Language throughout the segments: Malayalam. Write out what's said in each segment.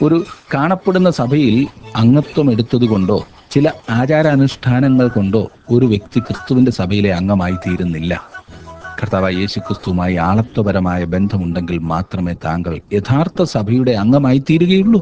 ഒരു കാണപ്പെടുന്ന സഭയിൽ അംഗത്വം എടുത്തതുകൊണ്ടോ ചില ആചാരാനുഷ്ഠാനങ്ങൾ കൊണ്ടോ ഒരു വ്യക്തി ക്രിസ്തുവിന്റെ സഭയിലെ അംഗമായി തീരുന്നില്ല കർത്താവായ യേശു ക്രിസ്തുവുമായി ആളത്വപരമായ ബന്ധമുണ്ടെങ്കിൽ മാത്രമേ താങ്കൾ യഥാർത്ഥ സഭയുടെ അംഗമായി തീരുകയുള്ളൂ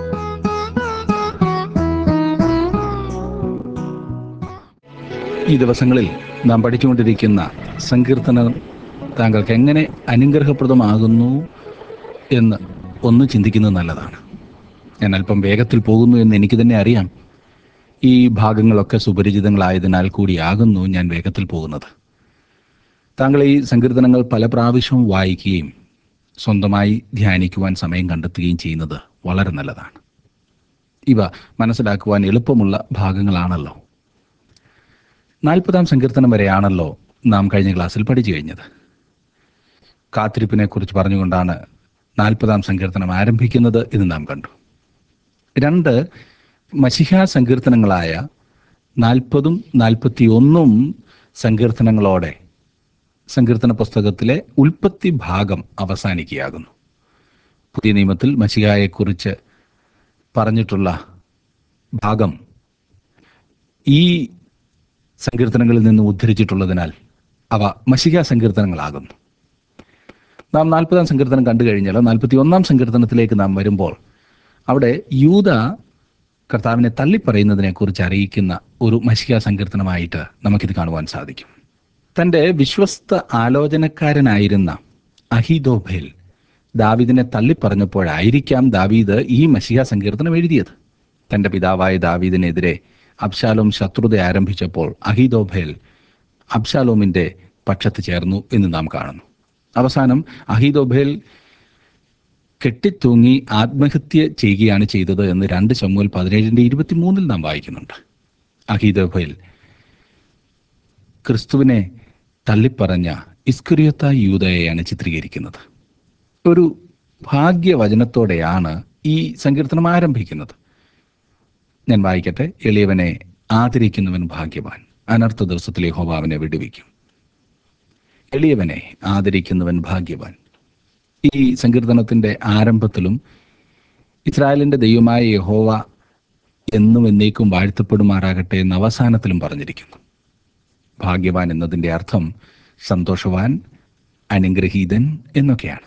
ഈ ദിവസങ്ങളിൽ നാം പഠിച്ചുകൊണ്ടിരിക്കുന്ന സങ്കീർത്തനം താങ്കൾക്ക് എങ്ങനെ അനുഗ്രഹപ്രദമാകുന്നു എന്ന് ഒന്ന് ചിന്തിക്കുന്നത് നല്ലതാണ് ഞാൻ അല്പം വേഗത്തിൽ പോകുന്നു എന്ന് എനിക്ക് തന്നെ അറിയാം ഈ ഭാഗങ്ങളൊക്കെ സുപരിചിതങ്ങളായതിനാൽ കൂടിയാകുന്നു ഞാൻ വേഗത്തിൽ പോകുന്നത് താങ്കൾ ഈ സങ്കീർത്തനങ്ങൾ പല പ്രാവശ്യവും വായിക്കുകയും സ്വന്തമായി ധ്യാനിക്കുവാൻ സമയം കണ്ടെത്തുകയും ചെയ്യുന്നത് വളരെ നല്ലതാണ് ഇവ മനസ്സിലാക്കുവാൻ എളുപ്പമുള്ള ഭാഗങ്ങളാണല്ലോ നാൽപ്പതാം സങ്കീർത്തനം വരെയാണല്ലോ നാം കഴിഞ്ഞ ക്ലാസ്സിൽ പഠിച്ചു കഴിഞ്ഞത് കാത്തിരിപ്പിനെ കുറിച്ച് പറഞ്ഞുകൊണ്ടാണ് നാൽപ്പതാം സങ്കീർത്തനം ആരംഭിക്കുന്നത് എന്ന് നാം കണ്ടു രണ്ട് മഷിഹ സങ്കീർത്തനങ്ങളായ നാൽപ്പതും നാൽപ്പത്തി ഒന്നും സങ്കീർത്തനങ്ങളോടെ സങ്കീർത്തന പുസ്തകത്തിലെ ഉൽപ്പത്തി ഭാഗം അവസാനിക്കുകയാകുന്നു പുതിയ നിയമത്തിൽ മഷിഹായെക്കുറിച്ച് പറഞ്ഞിട്ടുള്ള ഭാഗം ഈ സങ്കീർത്തനങ്ങളിൽ നിന്ന് ഉദ്ധരിച്ചിട്ടുള്ളതിനാൽ അവ മഷിക സങ്കീർത്തനങ്ങളാകുന്നു നാം നാൽപ്പതാം സങ്കീർത്തനം കണ്ടു കഴിഞ്ഞാൽ നാൽപ്പത്തി ഒന്നാം സങ്കീർത്തനത്തിലേക്ക് നാം വരുമ്പോൾ അവിടെ യൂത കർത്താവിനെ തള്ളിപ്പറയുന്നതിനെ കുറിച്ച് അറിയിക്കുന്ന ഒരു മഷിക സങ്കീർത്തനമായിട്ട് നമുക്കിത് കാണുവാൻ സാധിക്കും തൻ്റെ വിശ്വസ്ത ആലോചനക്കാരനായിരുന്ന അഹിദോഭേൽ ദാവീദിനെ തള്ളിപ്പറഞ്ഞപ്പോഴായിരിക്കാം ദാവീദ് ഈ മഷിക സങ്കീർത്തനം എഴുതിയത് തൻ്റെ പിതാവായ ദാവീദിനെതിരെ അബ്ശാലോം ശത്രുത ആരംഭിച്ചപ്പോൾ അഹിദോഭേൽ അബ്ശാലോമിന്റെ പക്ഷത്ത് ചേർന്നു എന്ന് നാം കാണുന്നു അവസാനം അഹിദോഭേൽ കെട്ടിത്തൂങ്ങി ആത്മഹത്യ ചെയ്യുകയാണ് ചെയ്തത് എന്ന് രണ്ട് ചമ്മുവൽ പതിനേഴിന്റെ ഇരുപത്തിമൂന്നിൽ നാം വായിക്കുന്നുണ്ട് അഹിദോഭേൽ ക്രിസ്തുവിനെ തള്ളിപ്പറഞ്ഞ ഇസ്കുരിയത്ത യൂതയെയാണ് ചിത്രീകരിക്കുന്നത് ഒരു ഭാഗ്യവചനത്തോടെയാണ് ഈ സങ്കീർത്തനം ആരംഭിക്കുന്നത് ഞാൻ വായിക്കട്ടെ എളിയവനെ ആദരിക്കുന്നവൻ ഭാഗ്യവാൻ അനർത്ഥ ദിവസത്തിലെ ഹോബാവിനെ വിടുവിക്കും എളിയവനെ ആദരിക്കുന്നവൻ ഭാഗ്യവാൻ ഈ സങ്കീർത്തനത്തിന്റെ ആരംഭത്തിലും ഇസ്രായേലിന്റെ ദൈവമായ യഹോവ എന്നും എന്നേക്കും വാഴ്ത്തപ്പെടുമാറാകട്ടെ എന്ന് അവസാനത്തിലും പറഞ്ഞിരിക്കുന്നു ഭാഗ്യവാൻ എന്നതിന്റെ അർത്ഥം സന്തോഷവാൻ അനുഗ്രഹീതൻ എന്നൊക്കെയാണ്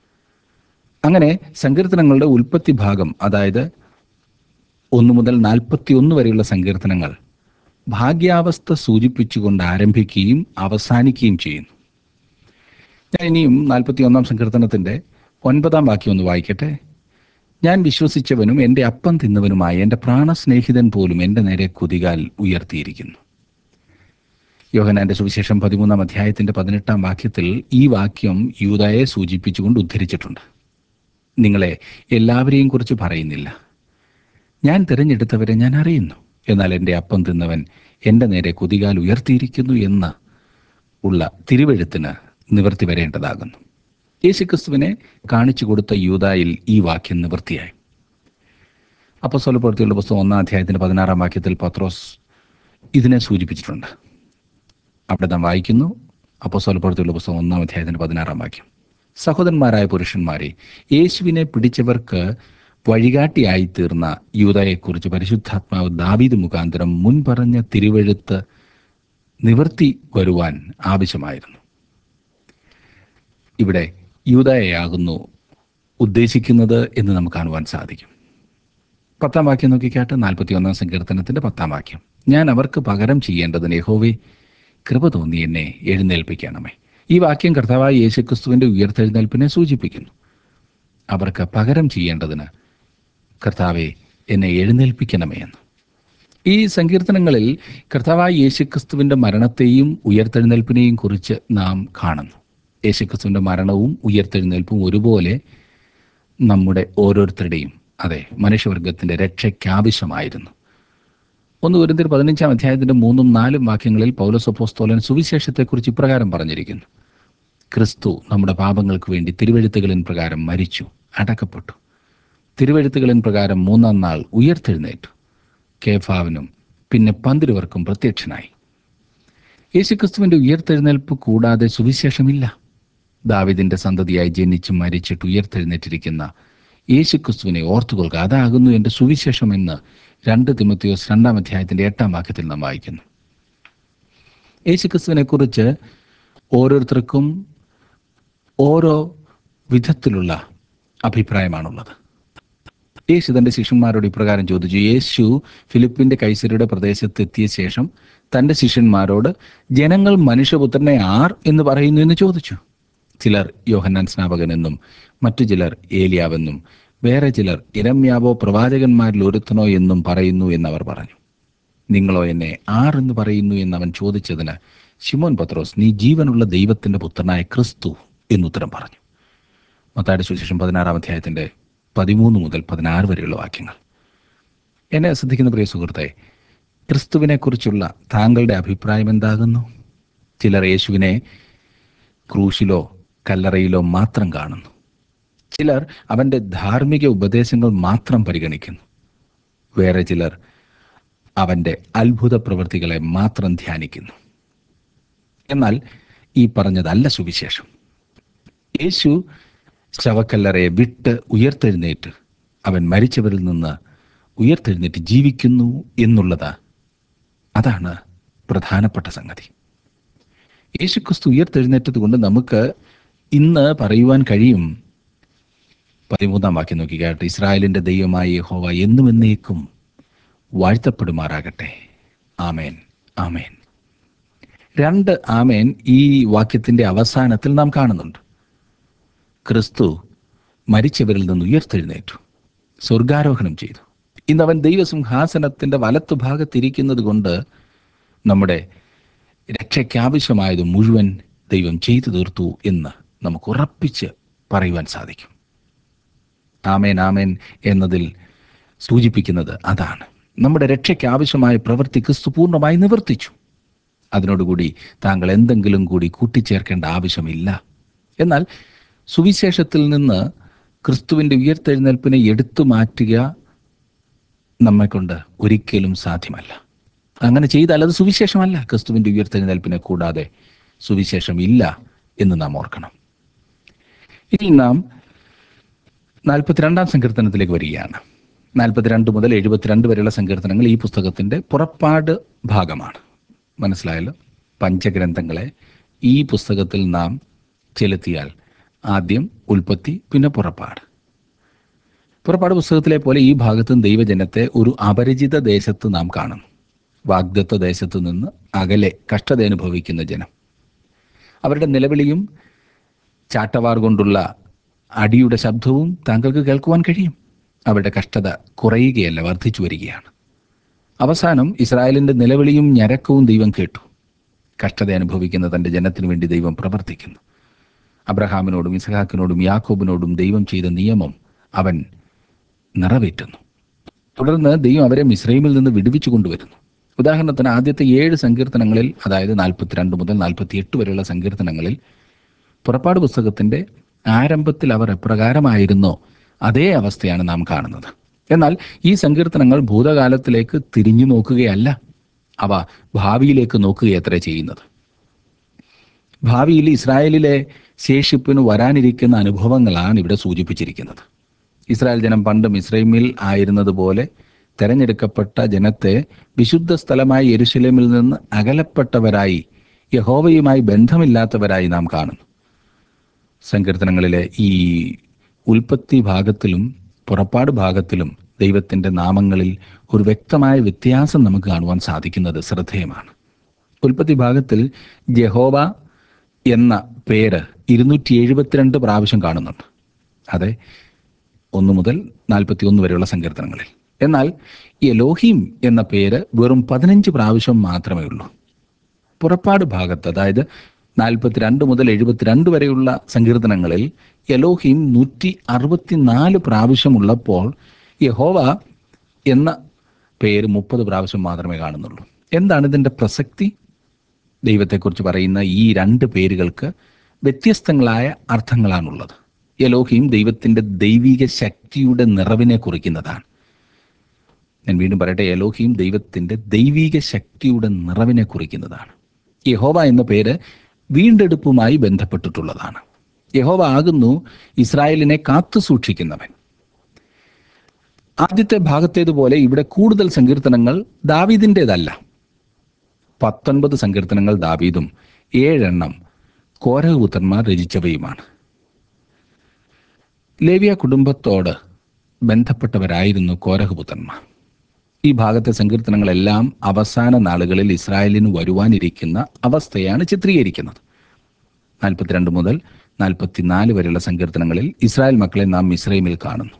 അങ്ങനെ സങ്കീർത്തനങ്ങളുടെ ഉൽപ്പത്തി ഭാഗം അതായത് ഒന്ന് മുതൽ നാൽപ്പത്തി ഒന്ന് വരെയുള്ള സങ്കീർത്തനങ്ങൾ ഭാഗ്യാവസ്ഥ സൂചിപ്പിച്ചുകൊണ്ട് ആരംഭിക്കുകയും അവസാനിക്കുകയും ചെയ്യുന്നു ഞാൻ ഇനിയും നാൽപ്പത്തി ഒന്നാം സങ്കീർത്തനത്തിന്റെ ഒൻപതാം വാക്യം ഒന്ന് വായിക്കട്ടെ ഞാൻ വിശ്വസിച്ചവനും എൻ്റെ അപ്പം തിന്നവനുമായ എൻ്റെ പ്രാണസ്നേഹിതൻ പോലും എൻ്റെ നേരെ കുതികാൽ ഉയർത്തിയിരിക്കുന്നു യോഹനാന്റെ സുവിശേഷം പതിമൂന്നാം അധ്യായത്തിന്റെ പതിനെട്ടാം വാക്യത്തിൽ ഈ വാക്യം യൂതയെ സൂചിപ്പിച്ചുകൊണ്ട് ഉദ്ധരിച്ചിട്ടുണ്ട് നിങ്ങളെ എല്ലാവരെയും കുറിച്ച് പറയുന്നില്ല ഞാൻ തിരഞ്ഞെടുത്തവരെ ഞാൻ അറിയുന്നു എന്നാൽ എൻ്റെ അപ്പം തിന്നവൻ എൻ്റെ നേരെ കുതികാൽ ഉയർത്തിയിരിക്കുന്നു എന്ന് ഉള്ള തിരുവെഴുത്തിന് നിവർത്തി വരേണ്ടതാകുന്നു യേശുക്രിസ്തുവിനെ കാണിച്ചു കൊടുത്ത യൂതായിൽ ഈ വാക്യം നിവൃത്തിയായി അപ്പസ്വലപ്പെടുത്തിയുള്ള പുസ്തകം ഒന്നാം അധ്യായത്തിന്റെ പതിനാറാം വാക്യത്തിൽ പത്രോസ് ഇതിനെ സൂചിപ്പിച്ചിട്ടുണ്ട് അവിടെ നാം വായിക്കുന്നു അപ്പസ്വലപ്പെടുത്തിയുള്ള പുസ്തകം ഒന്നാം അധ്യായത്തിന്റെ പതിനാറാം വാക്യം സഹോദരന്മാരായ പുരുഷന്മാരെ യേശുവിനെ പിടിച്ചവർക്ക് വഴികാട്ടിയായി തീർന്ന യൂതയെക്കുറിച്ച് പരിശുദ്ധാത്മാവ് ദാവീദ് മുഖാന്തരം മുൻ പറഞ്ഞ തിരുവെഴുത്ത് നിവർത്തി വരുവാൻ ആവശ്യമായിരുന്നു ഇവിടെ യൂതയെയാകുന്നു ഉദ്ദേശിക്കുന്നത് എന്ന് നമുക്ക് കാണുവാൻ സാധിക്കും പത്താം വാക്യം നോക്കിക്കാട്ട് നാൽപ്പത്തി ഒന്നാം സങ്കീർത്തനത്തിന്റെ പത്താം വാക്യം ഞാൻ അവർക്ക് പകരം ചെയ്യേണ്ടതിന് യഹോവേ കൃപ തോന്നി എന്നെ എഴുന്നേൽപ്പിക്കണമേ ഈ വാക്യം കർത്താവായ യേശുക്രിസ്തുവിന്റെ ഉയർത്തെഴുന്നേൽപ്പിനെ സൂചിപ്പിക്കുന്നു അവർക്ക് പകരം ചെയ്യേണ്ടതിന് കർത്താവെ എന്നെ എഴുന്നേൽപ്പിക്കണമേ എന്ന് ഈ സങ്കീർത്തനങ്ങളിൽ കർത്താവായ യേശുക്രിസ്തുവിന്റെ മരണത്തെയും ഉയർത്തെഴുന്നേൽപ്പിനെയും കുറിച്ച് നാം കാണുന്നു യേശുക്രിസ്തുവിന്റെ മരണവും ഉയർത്തെഴുന്നേൽപ്പും ഒരുപോലെ നമ്മുടെ ഓരോരുത്തരുടെയും അതെ മനുഷ്യവർഗത്തിന്റെ രക്ഷയ്ക്കാവശ്യമായിരുന്നു ഒന്ന് ഒരുന്തിൽ പതിനഞ്ചാം അധ്യായത്തിന്റെ മൂന്നും നാലും വാക്യങ്ങളിൽ പൗലസൊപ്പോസ്തോലൻ സുവിശേഷത്തെക്കുറിച്ച് ഇപ്രകാരം പറഞ്ഞിരിക്കുന്നു ക്രിസ്തു നമ്മുടെ പാപങ്ങൾക്ക് വേണ്ടി തിരുവെഴുത്തുകളിൻ പ്രകാരം മരിച്ചു അടക്കപ്പെട്ടു തിരുവെഴുത്തുകളിൻ പ്രകാരം മൂന്നാം നാൾ ഉയർത്തെഴുന്നേറ്റു കേഫാവിനും പിന്നെ പന്തിരുവർക്കും പ്രത്യക്ഷനായി യേശുക്രിസ്തുവിന്റെ ഉയർത്തെഴുന്നേൽപ്പ് കൂടാതെ സുവിശേഷമില്ല ദാവിദിന്റെ സന്തതിയായി ജനിച്ച് മരിച്ചിട്ട് ഉയർത്തെഴുന്നേറ്റിരിക്കുന്ന യേശുക്രിസ്തുവിനെ ഓർത്തുകൊള്ളുക അതാകുന്നു എൻ്റെ സുവിശേഷം എന്ന് രണ്ട് തിമത്തിയോസ് രണ്ടാം അധ്യായത്തിന്റെ എട്ടാം വാക്യത്തിൽ നാം വായിക്കുന്നു യേശുക്രിസ്തുവിനെ കുറിച്ച് ഓരോരുത്തർക്കും ഓരോ വിധത്തിലുള്ള അഭിപ്രായമാണുള്ളത് യേശു തന്റെ ശിഷ്യന്മാരോട് ഇപ്രകാരം ചോദിച്ചു യേശു ഫിലിപ്പിന്റെ കൈസരിയുടെ പ്രദേശത്തെത്തിയ ശേഷം തന്റെ ശിഷ്യന്മാരോട് ജനങ്ങൾ മനുഷ്യപുത്രനെ ആർ എന്ന് പറയുന്നു എന്ന് ചോദിച്ചു ചിലർ യോഹന്നാൻ സ്നാപകൻ എന്നും മറ്റു ചിലർ ഏലിയാവെന്നും വേറെ ചിലർ ഇരമ്യാവോ പ്രവാചകന്മാരിൽ ഒരുത്തനോ എന്നും പറയുന്നു എന്നവർ പറഞ്ഞു നിങ്ങളോ എന്നെ ആർ എന്ന് പറയുന്നു എന്ന് അവൻ ചോദിച്ചതിന് ശിമോൻ പത്രോസ് നീ ജീവനുള്ള ദൈവത്തിന്റെ പുത്രനായ ക്രിസ്തു എന്നുത്തരം പറഞ്ഞു മത്തായുടെ സുവിശേഷം പതിനാറാം അധ്യായത്തിന്റെ പതിമൂന്ന് മുതൽ പതിനാറ് വരെയുള്ള വാക്യങ്ങൾ എന്നെ ശ്രദ്ധിക്കുന്ന പ്രിയ സുഹൃത്തെ ക്രിസ്തുവിനെ കുറിച്ചുള്ള താങ്കളുടെ അഭിപ്രായം എന്താകുന്നു ചിലർ യേശുവിനെ ക്രൂശിലോ കല്ലറയിലോ മാത്രം കാണുന്നു ചിലർ അവന്റെ ധാർമ്മിക ഉപദേശങ്ങൾ മാത്രം പരിഗണിക്കുന്നു വേറെ ചിലർ അവന്റെ അത്ഭുത പ്രവൃത്തികളെ മാത്രം ധ്യാനിക്കുന്നു എന്നാൽ ഈ പറഞ്ഞതല്ല സുവിശേഷം യേശു ശവക്കല്ലറയെ വിട്ട് ഉയർത്തെഴുന്നേറ്റ് അവൻ മരിച്ചവരിൽ നിന്ന് ഉയർത്തെഴുന്നേറ്റ് ജീവിക്കുന്നു എന്നുള്ളത് അതാണ് പ്രധാനപ്പെട്ട സംഗതി യേശുക്രിസ്തു ഉയർത്തെഴുന്നേറ്റത് കൊണ്ട് നമുക്ക് ഇന്ന് പറയുവാൻ കഴിയും പതിമൂന്നാം വാക്യം നോക്കിക്കാട്ടെ ഇസ്രായേലിന്റെ ദൈവമായ യഹോവ എന്നും എന്നേക്കും വാഴ്ത്തപ്പെടുമാറാകട്ടെ ആമേൻ ആമേൻ രണ്ട് ആമേൻ ഈ വാക്യത്തിന്റെ അവസാനത്തിൽ നാം കാണുന്നുണ്ട് ക്രിസ്തു മരിച്ചവരിൽ നിന്ന് ഉയർത്തെഴുന്നേറ്റു സ്വർഗാരോഹണം ചെയ്തു ഇന്ന് അവൻ ദൈവസിംഹാസനത്തിന്റെ വലത്തു ഭാഗത്തിരിക്കുന്നത് കൊണ്ട് നമ്മുടെ രക്ഷയ്ക്കാവശ്യമായത് മുഴുവൻ ദൈവം ചെയ്തു തീർത്തു എന്ന് നമുക്ക് ഉറപ്പിച്ച് പറയുവാൻ സാധിക്കും ആമേൻ ആമേൻ എന്നതിൽ സൂചിപ്പിക്കുന്നത് അതാണ് നമ്മുടെ രക്ഷയ്ക്ക് ആവശ്യമായ പ്രവൃത്തി ക്രിസ്തു പൂർണ്ണമായി നിവർത്തിച്ചു അതിനോടുകൂടി താങ്കൾ എന്തെങ്കിലും കൂടി കൂട്ടിച്ചേർക്കേണ്ട ആവശ്യമില്ല എന്നാൽ സുവിശേഷത്തിൽ നിന്ന് ക്രിസ്തുവിന്റെ ഉയർത്തെഴുന്നേൽപ്പിനെ എടുത്തു മാറ്റുക നമ്മെക്കൊണ്ട് ഒരിക്കലും സാധ്യമല്ല അങ്ങനെ ചെയ്താൽ അത് സുവിശേഷമല്ല ക്രിസ്തുവിന്റെ ഉയർത്തെഴുന്നേൽപ്പിനെ കൂടാതെ സുവിശേഷം ഇല്ല എന്ന് നാം ഓർക്കണം ഇനി നാം നാൽപ്പത്തിരണ്ടാം സങ്കീർത്തനത്തിലേക്ക് വരികയാണ് നാൽപ്പത്തിരണ്ട് മുതൽ എഴുപത്തിരണ്ട് വരെയുള്ള സങ്കീർത്തനങ്ങൾ ഈ പുസ്തകത്തിന്റെ പുറപ്പാട് ഭാഗമാണ് മനസ്സിലായല്ലോ പഞ്ചഗ്രന്ഥങ്ങളെ ഈ പുസ്തകത്തിൽ നാം ചെലുത്തിയാൽ ആദ്യം ഉൽപ്പത്തി പിന്നെ പുറപ്പാട് പുറപ്പാട് പുസ്തകത്തിലെ പോലെ ഈ ഭാഗത്തും ദൈവജനത്തെ ഒരു അപരിചിത ദേശത്ത് നാം കാണുന്നു വാഗ്ദത്വ ദേശത്തു നിന്ന് അകലെ കഷ്ടത അനുഭവിക്കുന്ന ജനം അവരുടെ നിലവിളിയും ചാട്ടവാർ കൊണ്ടുള്ള അടിയുടെ ശബ്ദവും താങ്കൾക്ക് കേൾക്കുവാൻ കഴിയും അവരുടെ കഷ്ടത കുറയുകയല്ല വർദ്ധിച്ചു വരികയാണ് അവസാനം ഇസ്രായേലിന്റെ നിലവിളിയും ഞരക്കവും ദൈവം കേട്ടു കഷ്ടത അനുഭവിക്കുന്ന തന്റെ ജനത്തിനു വേണ്ടി ദൈവം പ്രവർത്തിക്കുന്നു അബ്രഹാമിനോടും ഇസഹാക്കിനോടും യാക്കോബിനോടും ദൈവം ചെയ്ത നിയമം അവൻ നിറവേറ്റുന്നു തുടർന്ന് ദൈവം അവരെ മിശ്രൈമിൽ നിന്ന് വിടുവിച്ചു കൊണ്ടുവരുന്നു ഉദാഹരണത്തിന് ആദ്യത്തെ ഏഴ് സങ്കീർത്തനങ്ങളിൽ അതായത് നാൽപ്പത്തിരണ്ട് മുതൽ നാൽപ്പത്തിയെട്ട് വരെയുള്ള സങ്കീർത്തനങ്ങളിൽ പുറപ്പാട് പുസ്തകത്തിന്റെ ആരംഭത്തിൽ അവർ എപ്രകാരമായിരുന്നോ അതേ അവസ്ഥയാണ് നാം കാണുന്നത് എന്നാൽ ഈ സങ്കീർത്തനങ്ങൾ ഭൂതകാലത്തിലേക്ക് തിരിഞ്ഞു നോക്കുകയല്ല അവ ഭാവിയിലേക്ക് നോക്കുകയത്ര ചെയ്യുന്നത് ഭാവിയിൽ ഇസ്രായേലിലെ ശേഷിപ്പിന് വരാനിരിക്കുന്ന അനുഭവങ്ങളാണ് ഇവിടെ സൂചിപ്പിച്ചിരിക്കുന്നത് ഇസ്രായേൽ ജനം പണ്ട് മിസ്രൈമിൽ ആയിരുന്നതുപോലെ തെരഞ്ഞെടുക്കപ്പെട്ട ജനത്തെ വിശുദ്ധ സ്ഥലമായ യെരുശലേമിൽ നിന്ന് അകലപ്പെട്ടവരായി യഹോവയുമായി ബന്ധമില്ലാത്തവരായി നാം കാണുന്നു സങ്കീർത്തനങ്ങളിലെ ഈ ഉൽപ്പത്തി ഭാഗത്തിലും പുറപ്പാട് ഭാഗത്തിലും ദൈവത്തിന്റെ നാമങ്ങളിൽ ഒരു വ്യക്തമായ വ്യത്യാസം നമുക്ക് കാണുവാൻ സാധിക്കുന്നത് ശ്രദ്ധേയമാണ് ഉൽപ്പത്തി ഭാഗത്തിൽ ജഹോവ എന്ന പേര് ഇരുന്നൂറ്റി എഴുപത്തിരണ്ട് പ്രാവശ്യം കാണുന്നുണ്ട് അതെ ഒന്ന് മുതൽ നാൽപ്പത്തി ഒന്ന് വരെയുള്ള സങ്കീർത്തനങ്ങളിൽ എന്നാൽ എലോഹിം എന്ന പേര് വെറും പതിനഞ്ച് പ്രാവശ്യം മാത്രമേ ഉള്ളൂ പുറപ്പാട് ഭാഗത്ത് അതായത് നാൽപ്പത്തിരണ്ട് മുതൽ എഴുപത്തിരണ്ട് വരെയുള്ള സങ്കീർത്തനങ്ങളിൽ എലോഹിം നൂറ്റി അറുപത്തിനാല് പ്രാവശ്യമുള്ളപ്പോൾ യഹോവ എന്ന പേര് മുപ്പത് പ്രാവശ്യം മാത്രമേ കാണുന്നുള്ളൂ എന്താണ് ഇതിന്റെ പ്രസക്തി ദൈവത്തെക്കുറിച്ച് പറയുന്ന ഈ രണ്ട് പേരുകൾക്ക് വ്യത്യസ്തങ്ങളായ അർത്ഥങ്ങളാണുള്ളത് എലോഹിം ദൈവത്തിന്റെ ദൈവിക ശക്തിയുടെ നിറവിനെ കുറിക്കുന്നതാണ് ഞാൻ വീണ്ടും പറയട്ടെ എലോഹിം ദൈവത്തിന്റെ ദൈവിക ശക്തിയുടെ നിറവിനെ കുറിക്കുന്നതാണ് യഹോവ എന്ന പേര് വീണ്ടെടുപ്പുമായി ബന്ധപ്പെട്ടിട്ടുള്ളതാണ് യഹോവ ആകുന്നു ഇസ്രായേലിനെ കാത്തു സൂക്ഷിക്കുന്നവൻ ആദ്യത്തെ ഭാഗത്തേതുപോലെ ഇവിടെ കൂടുതൽ സങ്കീർത്തനങ്ങൾ ദാവീദിൻ്റെതല്ല പത്തൊൻപത് സങ്കീർത്തനങ്ങൾ ദാവീദും ഏഴെണ്ണം കോരഹപുത്രന്മാർ രചിച്ചവയുമാണ് ലേവിയ കുടുംബത്തോട് ബന്ധപ്പെട്ടവരായിരുന്നു കോരഹപുത്രന്മാർ ഈ ഭാഗത്തെ സങ്കീർത്തനങ്ങളെല്ലാം അവസാന നാളുകളിൽ ഇസ്രായേലിന് വരുവാനിരിക്കുന്ന അവസ്ഥയാണ് ചിത്രീകരിക്കുന്നത് നാൽപ്പത്തിരണ്ട് മുതൽ നാൽപ്പത്തിനാല് വരെയുള്ള സങ്കീർത്തനങ്ങളിൽ ഇസ്രായേൽ മക്കളെ നാം മിസ്രൈമിൽ കാണുന്നു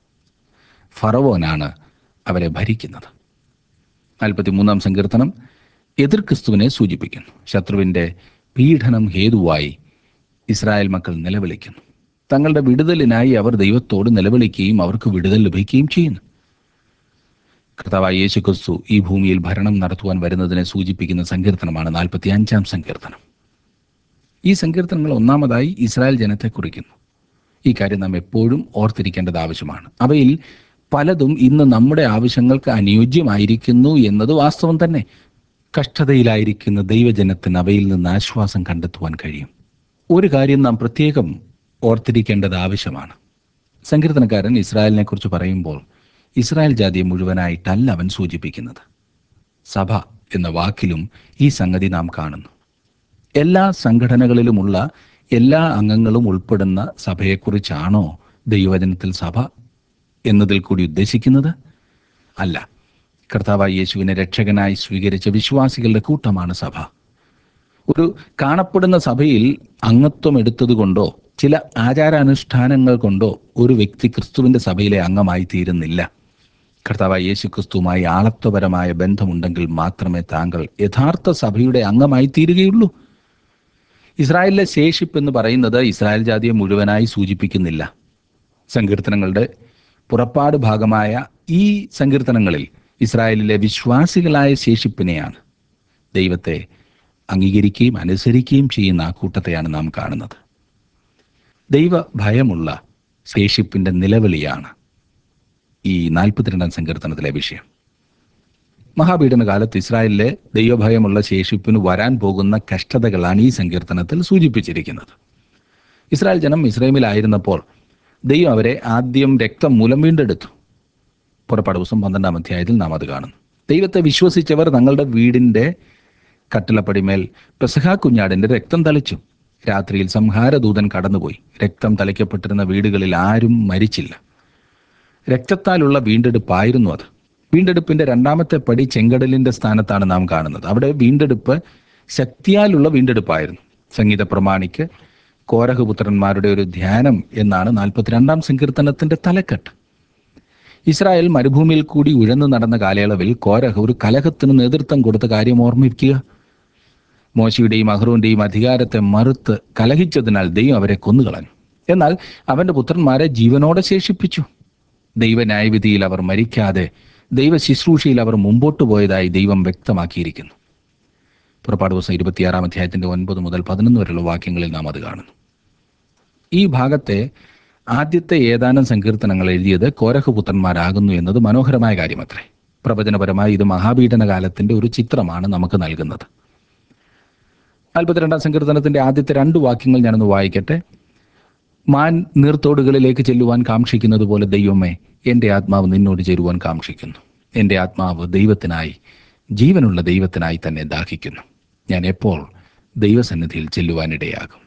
ഫറവോനാണ് അവരെ ഭരിക്കുന്നത് നാൽപ്പത്തിമൂന്നാം സങ്കീർത്തനം എതിർ ക്രിസ്തുവിനെ സൂചിപ്പിക്കുന്നു ശത്രുവിൻ്റെ പീഡനം ഹേതുവായി ഇസ്രായേൽ മക്കൾ നിലവിളിക്കുന്നു തങ്ങളുടെ വിടുതലിനായി അവർ ദൈവത്തോട് നിലവിളിക്കുകയും അവർക്ക് വിടുതൽ ലഭിക്കുകയും ചെയ്യുന്നു കർത്താവായ യേശു ക്രിസ്തു ഈ ഭൂമിയിൽ ഭരണം നടത്തുവാൻ വരുന്നതിനെ സൂചിപ്പിക്കുന്ന സങ്കീർത്തനമാണ് നാൽപ്പത്തി അഞ്ചാം സങ്കീർത്തനം ഈ സങ്കീർത്തനങ്ങൾ ഒന്നാമതായി ഇസ്രായേൽ ജനത്തെ കുറിക്കുന്നു ഈ കാര്യം നാം എപ്പോഴും ഓർത്തിരിക്കേണ്ടത് ആവശ്യമാണ് അവയിൽ പലതും ഇന്ന് നമ്മുടെ ആവശ്യങ്ങൾക്ക് അനുയോജ്യമായിരിക്കുന്നു എന്നത് വാസ്തവം തന്നെ കഷ്ടതയിലായിരിക്കുന്ന ദൈവജനത്തിന് അവയിൽ നിന്ന് ആശ്വാസം കണ്ടെത്തുവാൻ കഴിയും ഒരു കാര്യം നാം പ്രത്യേകം ഓർത്തിരിക്കേണ്ടത് ആവശ്യമാണ് സങ്കീർത്തനക്കാരൻ ഇസ്രായേലിനെ കുറിച്ച് പറയുമ്പോൾ ഇസ്രായേൽ ജാതിയെ മുഴുവനായിട്ടല്ല അവൻ സൂചിപ്പിക്കുന്നത് സഭ എന്ന വാക്കിലും ഈ സംഗതി നാം കാണുന്നു എല്ലാ സംഘടനകളിലുമുള്ള എല്ലാ അംഗങ്ങളും ഉൾപ്പെടുന്ന സഭയെക്കുറിച്ചാണോ ദൈവവചനത്തിൽ സഭ എന്നതിൽ കൂടി ഉദ്ദേശിക്കുന്നത് അല്ല കർത്താവായ യേശുവിനെ രക്ഷകനായി സ്വീകരിച്ച വിശ്വാസികളുടെ കൂട്ടമാണ് സഭ ഒരു കാണപ്പെടുന്ന സഭയിൽ അംഗത്വം എടുത്തതുകൊണ്ടോ ചില ആചാരാനുഷ്ഠാനങ്ങൾ കൊണ്ടോ ഒരു വ്യക്തി ക്രിസ്തുവിന്റെ സഭയിലെ അംഗമായി തീരുന്നില്ല കർത്താവായ യേശു ക്രിസ്തുവുമായി ആളത്വപരമായ ബന്ധമുണ്ടെങ്കിൽ മാത്രമേ താങ്കൾ യഥാർത്ഥ സഭയുടെ അംഗമായി തീരുകയുള്ളൂ ഇസ്രായേലിലെ ശേഷിപ്പ് എന്ന് പറയുന്നത് ഇസ്രായേൽ ജാതിയെ മുഴുവനായി സൂചിപ്പിക്കുന്നില്ല സങ്കീർത്തനങ്ങളുടെ പുറപ്പാട് ഭാഗമായ ഈ സങ്കീർത്തനങ്ങളിൽ ഇസ്രായേലിലെ വിശ്വാസികളായ ശേഷിപ്പിനെയാണ് ദൈവത്തെ അംഗീകരിക്കുകയും അനുസരിക്കുകയും ചെയ്യുന്ന ആ കൂട്ടത്തെയാണ് നാം കാണുന്നത് ദൈവ ഭയമുള്ള ശേഷിപ്പിന്റെ നിലവിളിയാണ് ഈ നാൽപ്പത്തിരണ്ടാം സങ്കീർത്തനത്തിലെ വിഷയം മഹാപീഡന കാലത്ത് ഇസ്രായേലിലെ ദൈവഭയമുള്ള ശേഷിപ്പിന് വരാൻ പോകുന്ന കഷ്ടതകളാണ് ഈ സങ്കീർത്തനത്തിൽ സൂചിപ്പിച്ചിരിക്കുന്നത് ഇസ്രായേൽ ജനം ഇസ്രൈമിലായിരുന്നപ്പോൾ ദൈവം അവരെ ആദ്യം രക്തം മൂലം വീണ്ടെടുത്തു പുറപ്പാട് ദിവസം പന്ത്രണ്ടാം അധ്യായത്തിൽ നാം അത് കാണുന്നു ദൈവത്തെ വിശ്വസിച്ചവർ തങ്ങളുടെ വീടിന്റെ കട്ടിളപ്പടിമേൽ പെസഹ കുഞ്ഞാടിന്റെ രക്തം തളിച്ചു രാത്രിയിൽ സംഹാരദൂതൻ കടന്നുപോയി രക്തം തളിക്കപ്പെട്ടിരുന്ന വീടുകളിൽ ആരും മരിച്ചില്ല രക്തത്താലുള്ള വീണ്ടെടുപ്പായിരുന്നു അത് വീണ്ടെടുപ്പിന്റെ രണ്ടാമത്തെ പടി ചെങ്കടലിന്റെ സ്ഥാനത്താണ് നാം കാണുന്നത് അവിടെ വീണ്ടെടുപ്പ് ശക്തിയാലുള്ള വീണ്ടെടുപ്പായിരുന്നു സംഗീത പ്രമാണിക്ക് കോരഹപുത്രന്മാരുടെ ഒരു ധ്യാനം എന്നാണ് നാൽപ്പത്തിരണ്ടാം സങ്കീർത്തനത്തിന്റെ തലക്കെട്ട് ഇസ്രായേൽ മരുഭൂമിയിൽ കൂടി ഉഴന്നു നടന്ന കാലയളവിൽ കോരഹ് ഒരു കലഹത്തിന് നേതൃത്വം കൊടുത്ത കാര്യം ഓർമ്മിക്കുക മോശയുടെയും അഹ്റോന്റെയും അധികാരത്തെ മറുത്ത് കലഹിച്ചതിനാൽ ദൈവം അവരെ കൊന്നുകളഞ്ഞു എന്നാൽ അവന്റെ പുത്രന്മാരെ ജീവനോടെ ശേഷിപ്പിച്ചു ദൈവന്യായവിധിയിൽ അവർ മരിക്കാതെ ദൈവ ശുശ്രൂഷയിൽ അവർ മുമ്പോട്ട് പോയതായി ദൈവം വ്യക്തമാക്കിയിരിക്കുന്നു പുറപ്പാട് ദിവസം ഇരുപത്തിയാറാം അധ്യായത്തിന്റെ ഒൻപത് മുതൽ പതിനൊന്ന് വരെയുള്ള വാക്യങ്ങളിൽ നാം അത് കാണുന്നു ഈ ഭാഗത്തെ ആദ്യത്തെ ഏതാനും സങ്കീർത്തനങ്ങൾ എഴുതിയത് കോരഹപുത്രന്മാരാകുന്നു എന്നത് മനോഹരമായ കാര്യമത്രേ പ്രവചനപരമായി ഇത് മഹാപീഡന കാലത്തിന്റെ ഒരു ചിത്രമാണ് നമുക്ക് നൽകുന്നത് നാൽപ്പത്തിരണ്ടാം സങ്കീർത്തനത്തിന്റെ ആദ്യത്തെ രണ്ട് വാക്യങ്ങൾ ഞാനൊന്ന് വായിക്കട്ടെ മാൻ നീർത്തോടുകളിലേക്ക് ചെല്ലുവാൻ കാക്ഷിക്കുന്നത് പോലെ ദൈവമേ എൻ്റെ ആത്മാവ് നിന്നോട് ചേരുവാൻ കാക്ഷിക്കുന്നു എൻ്റെ ആത്മാവ് ദൈവത്തിനായി ജീവനുള്ള ദൈവത്തിനായി തന്നെ ദാഹിക്കുന്നു ഞാൻ എപ്പോൾ ദൈവസന്നിധിയിൽ ചെല്ലുവാനിടയാകും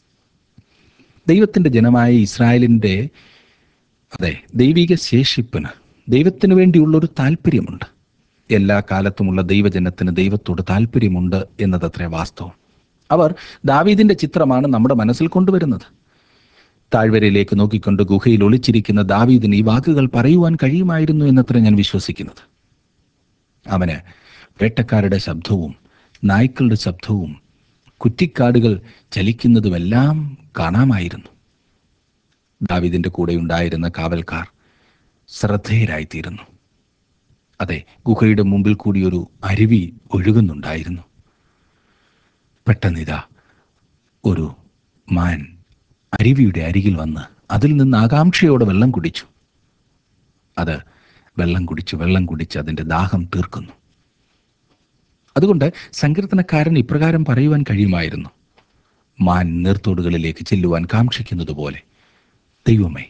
ദൈവത്തിൻ്റെ ജനമായ ഇസ്രായേലിൻ്റെ അതെ ദൈവിക ശേഷിപ്പിന് ദൈവത്തിന് വേണ്ടിയുള്ളൊരു താല്പര്യമുണ്ട് എല്ലാ കാലത്തുമുള്ള ദൈവജനത്തിന് ദൈവത്തോട് താല്പര്യമുണ്ട് എന്നതത്രേ വാസ്തവം അവർ ദാവീദിന്റെ ചിത്രമാണ് നമ്മുടെ മനസ്സിൽ കൊണ്ടുവരുന്നത് താഴ്വരയിലേക്ക് നോക്കിക്കൊണ്ട് ഗുഹയിൽ ഒളിച്ചിരിക്കുന്ന ദാവീദിന് ഈ വാക്കുകൾ പറയുവാൻ കഴിയുമായിരുന്നു എന്നത്ര ഞാൻ വിശ്വസിക്കുന്നത് അവന് വേട്ടക്കാരുടെ ശബ്ദവും നായ്ക്കളുടെ ശബ്ദവും കുറ്റിക്കാടുകൾ ചലിക്കുന്നതുമെല്ലാം കാണാമായിരുന്നു ദാവീദിന്റെ കൂടെ ഉണ്ടായിരുന്ന കാവൽക്കാർ ശ്രദ്ധേയരായിത്തീരുന്നു അതെ ഗുഹയുടെ മുമ്പിൽ കൂടി ഒരു അരുവി ഒഴുകുന്നുണ്ടായിരുന്നു പെട്ടെന്നിതാ ഒരു മാൻ അരുവിയുടെ അരികിൽ വന്ന് അതിൽ നിന്ന് ആകാംക്ഷയോടെ വെള്ളം കുടിച്ചു അത് വെള്ളം കുടിച്ച് വെള്ളം കുടിച്ച് അതിൻ്റെ ദാഹം തീർക്കുന്നു അതുകൊണ്ട് സങ്കീർത്തനക്കാരൻ ഇപ്രകാരം പറയുവാൻ കഴിയുമായിരുന്നു മാൻ നീർത്തോടുകളിലേക്ക് ചെല്ലുവാൻ കാക്ഷിക്കുന്നത് പോലെ ദൈവമേ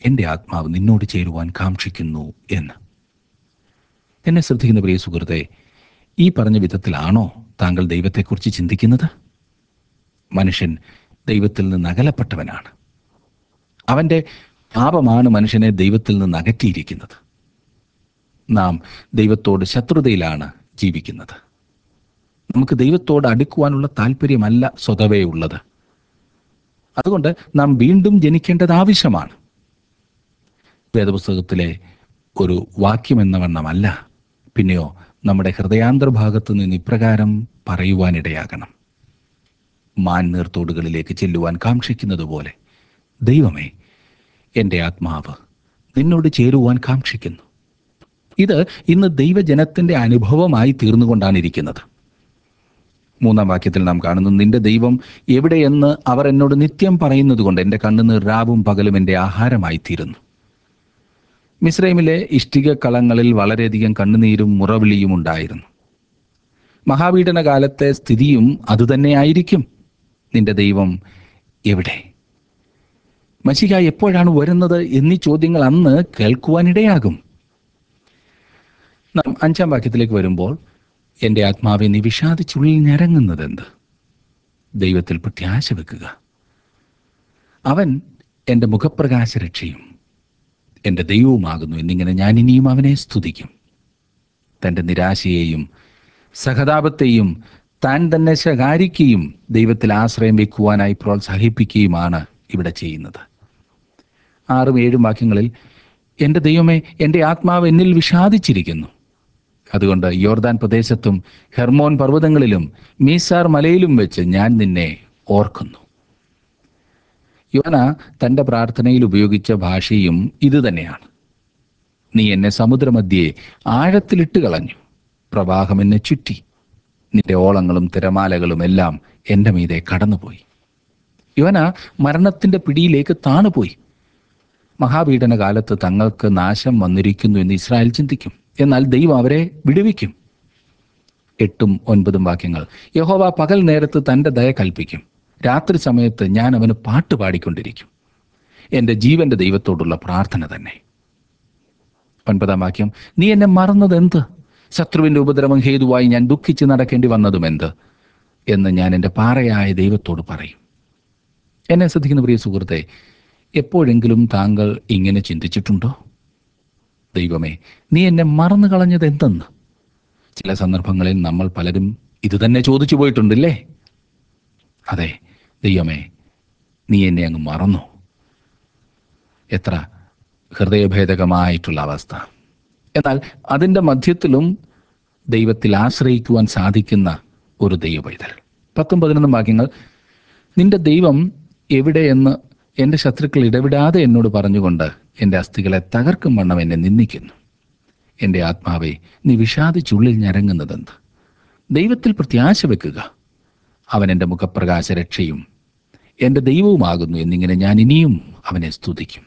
എൻ്റെ ആത്മാവ് നിന്നോട് ചേരുവാൻ കാക്ഷിക്കുന്നു എന്ന് എന്നെ ശ്രദ്ധിക്കുന്ന പ്രിയ സുഹൃത്തെ ഈ പറഞ്ഞ വിധത്തിലാണോ താങ്കൾ ദൈവത്തെക്കുറിച്ച് ചിന്തിക്കുന്നത് മനുഷ്യൻ ദൈവത്തിൽ നിന്ന് അകലപ്പെട്ടവനാണ് അവൻ്റെ പാപമാണ് മനുഷ്യനെ ദൈവത്തിൽ നിന്ന് അകറ്റിയിരിക്കുന്നത് നാം ദൈവത്തോട് ശത്രുതയിലാണ് ജീവിക്കുന്നത് നമുക്ക് ദൈവത്തോട് അടുക്കുവാനുള്ള താല്പര്യമല്ല സ്വതവേ ഉള്ളത് അതുകൊണ്ട് നാം വീണ്ടും ജനിക്കേണ്ടത് ആവശ്യമാണ് വേദപുസ്തകത്തിലെ ഒരു വാക്യം എന്ന വണ്ണമല്ല പിന്നെയോ നമ്മുടെ ഹൃദയാന്തർഭാഗത്ത് നിന്ന് ഇപ്രകാരം പറയുവാനിടയാകണം മാൻ നീർത്തോടുകളിലേക്ക് ചെല്ലുവാൻ കാക്ഷിക്കുന്നത് പോലെ ദൈവമേ എൻ്റെ ആത്മാവ് നിന്നോട് ചേരുവാൻ കാക്ഷിക്കുന്നു ഇത് ഇന്ന് ദൈവജനത്തിന്റെ അനുഭവമായി തീർന്നുകൊണ്ടാണ് ഇരിക്കുന്നത് മൂന്നാം വാക്യത്തിൽ നാം കാണുന്നു നിന്റെ ദൈവം എവിടെയെന്ന് അവർ എന്നോട് നിത്യം പറയുന്നത് കൊണ്ട് എൻ്റെ കണ്ണുനീർ രാവും പകലും എൻ്റെ ആഹാരമായി തീരുന്നു മിസ്രൈമിലെ ഇഷ്ടിക കളങ്ങളിൽ വളരെയധികം കണ്ണുനീരും മുറവിളിയും ഉണ്ടായിരുന്നു മഹാപീഡന കാലത്തെ സ്ഥിതിയും അതുതന്നെയായിരിക്കും നിന്റെ ദൈവം എവിടെ മഷിക എപ്പോഴാണ് വരുന്നത് എന്നീ ചോദ്യങ്ങൾ അന്ന് കേൾക്കുവാനിടയാകും നാം അഞ്ചാം വാക്യത്തിലേക്ക് വരുമ്പോൾ എൻ്റെ ആത്മാവെ നീ വിഷാദിച്ചുള്ളിൽ ഞരങ്ങുന്നതെന്ത് ദൈവത്തിൽ പ്രത്യാശ വെക്കുക അവൻ എൻ്റെ മുഖപ്രകാശ രക്ഷയും എൻ്റെ ദൈവവുമാകുന്നു എന്നിങ്ങനെ ഞാൻ ഇനിയും അവനെ സ്തുതിക്കും തൻ്റെ നിരാശയെയും സഹതാപത്തെയും താൻ തന്നെ ശകാരിക്കുകയും ദൈവത്തിൽ ആശ്രയം വെക്കുവാനായി പ്രോത്സാഹിപ്പിക്കുകയുമാണ് ഇവിടെ ചെയ്യുന്നത് ആറും ഏഴും വാക്യങ്ങളിൽ എൻ്റെ ദൈവമേ എൻ്റെ ആത്മാവ് എന്നിൽ വിഷാദിച്ചിരിക്കുന്നു അതുകൊണ്ട് യോർദാൻ പ്രദേശത്തും ഹെർമോൻ പർവ്വതങ്ങളിലും മീസാർ മലയിലും വെച്ച് ഞാൻ നിന്നെ ഓർക്കുന്നു യോന തന്റെ പ്രാർത്ഥനയിൽ ഉപയോഗിച്ച ഭാഷയും ഇതുതന്നെയാണ് നീ എന്നെ സമുദ്രമധ്യേ ആഴത്തിലിട്ട് കളഞ്ഞു പ്രവാഹം എന്നെ ചുറ്റി നിന്റെ ഓളങ്ങളും തിരമാലകളും എല്ലാം എൻ്റെ മീതെ കടന്നുപോയി യോന മരണത്തിന്റെ പിടിയിലേക്ക് താണുപോയി മഹാപീഡന കാലത്ത് തങ്ങൾക്ക് നാശം വന്നിരിക്കുന്നു എന്ന് ഇസ്രായേൽ ചിന്തിക്കും എന്നാൽ ദൈവം അവരെ വിടുവിക്കും എട്ടും ഒൻപതും വാക്യങ്ങൾ യഹോവ പകൽ നേരത്ത് തന്റെ ദയ കൽപ്പിക്കും രാത്രി സമയത്ത് ഞാൻ അവന് പാട്ട് പാടിക്കൊണ്ടിരിക്കും എൻ്റെ ജീവന്റെ ദൈവത്തോടുള്ള പ്രാർത്ഥന തന്നെ ഒൻപതാം വാക്യം നീ എന്നെ മറന്നത് എന്ത് ശത്രുവിന്റെ ഉപദ്രവം ഹേതുവായി ഞാൻ ദുഃഖിച്ച് നടക്കേണ്ടി വന്നതും എന്ത് എന്ന് ഞാൻ എൻ്റെ പാറയായ ദൈവത്തോട് പറയും എന്നെ ശ്രദ്ധിക്കുന്ന പ്രിയ സുഹൃത്തെ എപ്പോഴെങ്കിലും താങ്കൾ ഇങ്ങനെ ചിന്തിച്ചിട്ടുണ്ടോ ദൈവമേ നീ എന്നെ മറന്നു കളഞ്ഞത് എന്തെന്ന് ചില സന്ദർഭങ്ങളിൽ നമ്മൾ പലരും ഇത് തന്നെ ചോദിച്ചു പോയിട്ടുണ്ടല്ലേ അതെ ദൈവമേ നീ എന്നെ അങ്ങ് മറന്നു എത്ര ഹൃദയഭേദകമായിട്ടുള്ള അവസ്ഥ എന്നാൽ അതിൻ്റെ മധ്യത്തിലും ദൈവത്തിൽ ആശ്രയിക്കുവാൻ സാധിക്കുന്ന ഒരു ദൈവപൈതൽ പത്തും പതിനൊന്നും വാക്യങ്ങൾ നിന്റെ ദൈവം എവിടെയെന്ന് എൻ്റെ ശത്രുക്കൾ ഇടവിടാതെ എന്നോട് പറഞ്ഞുകൊണ്ട് എൻ്റെ അസ്ഥികളെ തകർക്കും വണ്ണം എന്നെ നിന്ദിക്കുന്നു എൻ്റെ ആത്മാവെ നീ വിഷാദിച്ചുള്ളിൽ ഞരങ്ങുന്നതെന്ത് ദൈവത്തിൽ പ്രത്യാശ വെക്കുക അവൻ എൻ്റെ മുഖപ്രകാശ രക്ഷയും എൻ്റെ ദൈവവുമാകുന്നു എന്നിങ്ങനെ ഞാൻ ഇനിയും അവനെ സ്തുതിക്കും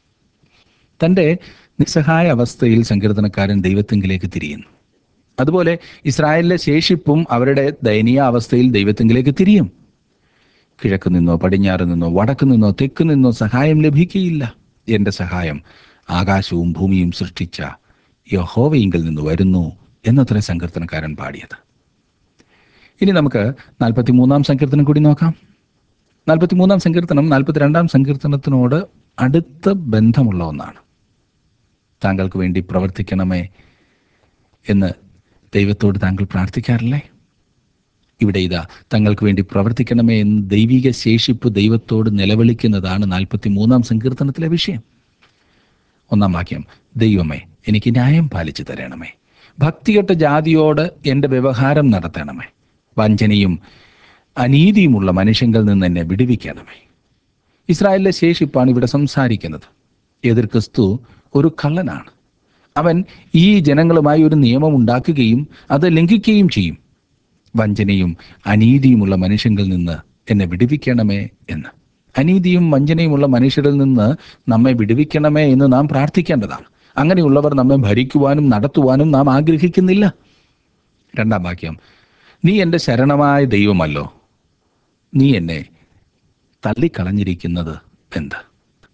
തൻ്റെ നിസ്സഹായ അവസ്ഥയിൽ സങ്കീർത്തനക്കാരൻ ദൈവത്തെങ്കിലേക്ക് തിരിയുന്നു അതുപോലെ ഇസ്രായേലിലെ ശേഷിപ്പും അവരുടെ ദയനീയ അവസ്ഥയിൽ ദൈവത്തെങ്കിലേക്ക് തിരിയും കിഴക്ക് നിന്നോ പടിഞ്ഞാറ് നിന്നോ വടക്ക് നിന്നോ തെക്ക് നിന്നോ സഹായം ലഭിക്കുകയില്ല എൻ്റെ സഹായം ആകാശവും ഭൂമിയും സൃഷ്ടിച്ച യഹോവയിങ്കിൽ നിന്ന് വരുന്നു എന്നത്ര സങ്കീർത്തനക്കാരൻ പാടിയത് ഇനി നമുക്ക് നാൽപ്പത്തി മൂന്നാം സങ്കീർത്തനം കൂടി നോക്കാം നാൽപ്പത്തി മൂന്നാം സങ്കീർത്തനം നാൽപ്പത്തിരണ്ടാം സങ്കീർത്തനത്തിനോട് അടുത്ത ബന്ധമുള്ള ഒന്നാണ് താങ്കൾക്ക് വേണ്ടി പ്രവർത്തിക്കണമേ എന്ന് ദൈവത്തോട് താങ്കൾ പ്രാർത്ഥിക്കാറില്ലേ ഇവിടെ ഇതാ തങ്ങൾക്ക് വേണ്ടി പ്രവർത്തിക്കണമേ എന്ന് ദൈവിക ശേഷിപ്പ് ദൈവത്തോട് നിലവിളിക്കുന്നതാണ് നാൽപ്പത്തി മൂന്നാം സങ്കീർത്തനത്തിലെ വിഷയം ഒന്നാം വാക്യം ദൈവമേ എനിക്ക് ന്യായം പാലിച്ചു തരണമേ ഭക്തികെട്ട ജാതിയോട് എൻ്റെ വ്യവഹാരം നടത്തണമേ വഞ്ചനയും അനീതിയുമുള്ള മനുഷ്യങ്കിൽ നിന്ന് എന്നെ വിടുവിക്കണമേ ഇസ്രായേലിലെ ശേഷിപ്പാണ് ഇവിടെ സംസാരിക്കുന്നത് എതിർ ക്രിസ്തു ഒരു കള്ളനാണ് അവൻ ഈ ജനങ്ങളുമായി ഒരു നിയമം ഉണ്ടാക്കുകയും അത് ലംഘിക്കുകയും ചെയ്യും വഞ്ചനയും അനീതിയുമുള്ള മനുഷ്യങ്കിൽ നിന്ന് എന്നെ വിടുവിക്കണമേ എന്ന് അനീതിയും വഞ്ചനയുമുള്ള മനുഷ്യരിൽ നിന്ന് നമ്മെ വിടുവിക്കണമേ എന്ന് നാം പ്രാർത്ഥിക്കേണ്ടതാണ് അങ്ങനെയുള്ളവർ നമ്മെ ഭരിക്കുവാനും നടത്തുവാനും നാം ആഗ്രഹിക്കുന്നില്ല രണ്ടാം വാക്യം നീ എൻ്റെ ശരണമായ ദൈവമല്ലോ നീ എന്നെ തള്ളിക്കളഞ്ഞിരിക്കുന്നത് എന്ത്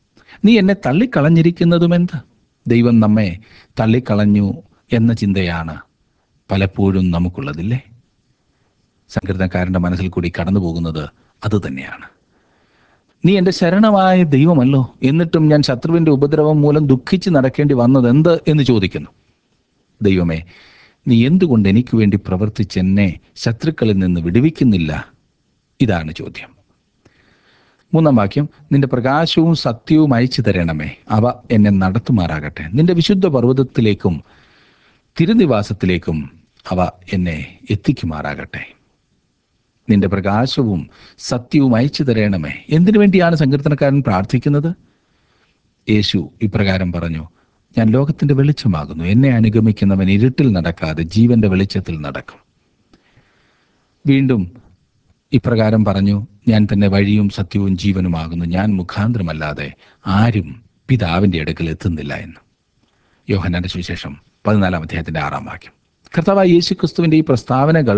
നീ എന്നെ തള്ളിക്കളഞ്ഞിരിക്കുന്നതുമെന്ത് ദൈവം നമ്മെ തള്ളിക്കളഞ്ഞു എന്ന ചിന്തയാണ് പലപ്പോഴും നമുക്കുള്ളതില്ലേ സങ്കീർത്തനക്കാരൻ്റെ മനസ്സിൽ കൂടി കടന്നു പോകുന്നത് അതുതന്നെയാണ് നീ എൻ്റെ ശരണമായ ദൈവമല്ലോ എന്നിട്ടും ഞാൻ ശത്രുവിൻ്റെ ഉപദ്രവം മൂലം ദുഃഖിച്ച് നടക്കേണ്ടി വന്നത് എന്ത് എന്ന് ചോദിക്കുന്നു ദൈവമേ നീ എന്തുകൊണ്ട് എനിക്ക് വേണ്ടി പ്രവർത്തിച്ച് എന്നെ ശത്രുക്കളിൽ നിന്ന് വിടുവിക്കുന്നില്ല ഇതാണ് ചോദ്യം മൂന്നാം വാക്യം നിന്റെ പ്രകാശവും സത്യവും അയച്ചു തരണമേ അവ എന്നെ നടത്തുമാറാകട്ടെ നിന്റെ വിശുദ്ധ പർവ്വതത്തിലേക്കും തിരുനിവാസത്തിലേക്കും അവ എന്നെ എത്തിക്കുമാറാകട്ടെ നിന്റെ പ്രകാശവും സത്യവും അയച്ചു തരണമേ എന്തിനു വേണ്ടിയാണ് സങ്കീർത്തനക്കാരൻ പ്രാർത്ഥിക്കുന്നത് യേശു ഇപ്രകാരം പറഞ്ഞു ഞാൻ ലോകത്തിന്റെ വെളിച്ചമാകുന്നു എന്നെ അനുഗമിക്കുന്നവൻ ഇരുട്ടിൽ നടക്കാതെ ജീവന്റെ വെളിച്ചത്തിൽ നടക്കും വീണ്ടും ഇപ്രകാരം പറഞ്ഞു ഞാൻ തന്നെ വഴിയും സത്യവും ജീവനുമാകുന്നു ഞാൻ മുഖാന്തരമല്ലാതെ ആരും പിതാവിന്റെ അടുക്കൽ എത്തുന്നില്ല എന്ന് യോഹന്നാന്റെ സുവിശേഷം പതിനാലാം അധ്യായത്തിന്റെ ആറാം വാക്യം കർത്താവായ യേശു ക്രിസ്തുവിന്റെ ഈ പ്രസ്താവനകൾ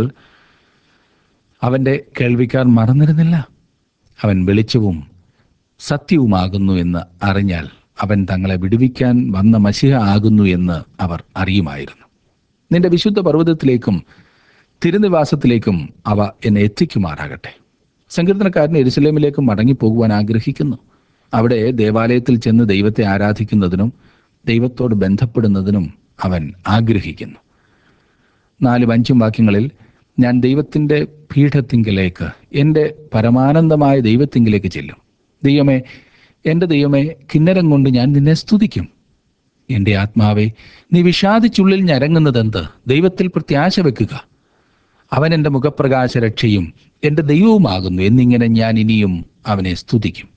അവന്റെ കേൾവിക്കാർ മറന്നിരുന്നില്ല അവൻ വെളിച്ചവും സത്യവുമാകുന്നു എന്ന് അറിഞ്ഞാൽ അവൻ തങ്ങളെ വിടുവിക്കാൻ വന്ന മഷിഹ ആകുന്നു എന്ന് അവർ അറിയുമായിരുന്നു നിന്റെ വിശുദ്ധ പർവ്വതത്തിലേക്കും തിരുനിവാസത്തിലേക്കും അവ എന്നെ എത്തിക്കുമാറാകട്ടെ സങ്കീർത്തനക്കാരൻ എരുസലേമിലേക്ക് മടങ്ങിപ്പോകുവാൻ ആഗ്രഹിക്കുന്നു അവിടെ ദേവാലയത്തിൽ ചെന്ന് ദൈവത്തെ ആരാധിക്കുന്നതിനും ദൈവത്തോട് ബന്ധപ്പെടുന്നതിനും അവൻ ആഗ്രഹിക്കുന്നു നാലും അഞ്ചും വാക്യങ്ങളിൽ ഞാൻ ദൈവത്തിൻ്റെ പീഠത്തിങ്കിലേക്ക് എൻ്റെ പരമാനന്ദമായ ദൈവത്തിങ്കിലേക്ക് ചെല്ലും ദൈവമേ എൻ്റെ ദൈവമേ കിന്നരം കൊണ്ട് ഞാൻ നിന്നെ സ്തുതിക്കും എൻ്റെ ആത്മാവെ നീ വിഷാദിച്ചുള്ളിൽ ഞരങ്ങുന്നതെന്ത് ദൈവത്തിൽ പ്രത്യാശ വെക്കുക അവൻ എൻ്റെ മുഖപ്രകാശ രക്ഷയും എൻ്റെ ദൈവവുമാകുന്നു എന്നിങ്ങനെ ഞാൻ ഇനിയും അവനെ സ്തുതിക്കും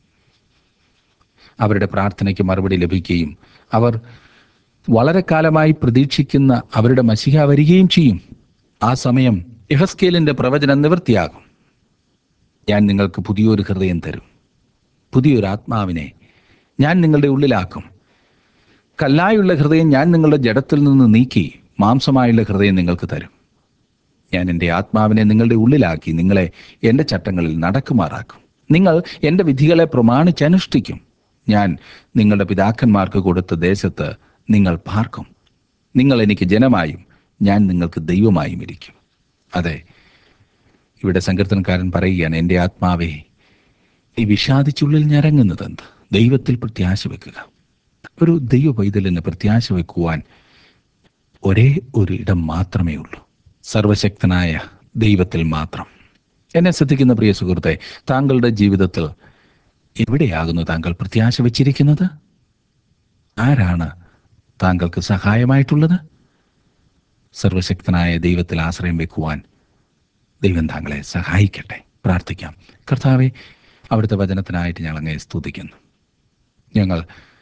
അവരുടെ പ്രാർത്ഥനയ്ക്ക് മറുപടി ലഭിക്കുകയും അവർ വളരെ കാലമായി പ്രതീക്ഷിക്കുന്ന അവരുടെ മസിഹ വരികയും ചെയ്യും ആ സമയം യഹസ്കേലിന്റെ പ്രവചനം നിവൃത്തിയാകും ഞാൻ നിങ്ങൾക്ക് പുതിയൊരു ഹൃദയം തരും പുതിയൊരു ആത്മാവിനെ ഞാൻ നിങ്ങളുടെ ഉള്ളിലാക്കും കല്ലായുള്ള ഹൃദയം ഞാൻ നിങ്ങളുടെ ജഡത്തിൽ നിന്ന് നീക്കി മാംസമായുള്ള ഹൃദയം നിങ്ങൾക്ക് തരും ഞാൻ എൻ്റെ ആത്മാവിനെ നിങ്ങളുടെ ഉള്ളിലാക്കി നിങ്ങളെ എൻ്റെ ചട്ടങ്ങളിൽ നടക്കുമാറാക്കും നിങ്ങൾ എൻ്റെ വിധികളെ പ്രമാണിച്ചനുഷ്ഠിക്കും ഞാൻ നിങ്ങളുടെ പിതാക്കന്മാർക്ക് കൊടുത്ത ദേശത്ത് നിങ്ങൾ പാർക്കും നിങ്ങൾ എനിക്ക് ജനമായും ഞാൻ നിങ്ങൾക്ക് ദൈവമായും ഇരിക്കും അതെ ഇവിടെ സങ്കീർത്തനക്കാരൻ പറയുകയാണ് എൻ്റെ ആത്മാവേ നീ വിഷാദിച്ചുള്ളിൽ ഞരങ്ങുന്നതെന്ത് ദൈവത്തിൽ പ്രത്യാശ വെക്കുക ഒരു ദൈവ പൈതലിന് പ്രത്യാശ വെക്കുവാൻ ഒരേ ഒരു ഇടം മാത്രമേ ഉള്ളൂ സർവശക്തനായ ദൈവത്തിൽ മാത്രം എന്നെ ശ്രദ്ധിക്കുന്ന പ്രിയ സുഹൃത്തെ താങ്കളുടെ ജീവിതത്തിൽ എവിടെയാകുന്നു താങ്കൾ പ്രത്യാശ വെച്ചിരിക്കുന്നത് ആരാണ് താങ്കൾക്ക് സഹായമായിട്ടുള്ളത് സർവശക്തനായ ദൈവത്തിൽ ആശ്രയം വെക്കുവാൻ ദൈവം താങ്കളെ സഹായിക്കട്ടെ പ്രാർത്ഥിക്കാം കർത്താവെ അവിടുത്തെ വചനത്തിനായിട്ട് ഞങ്ങൾ അങ്ങേ സ്തുതിക്കുന്നു ഞങ്ങൾ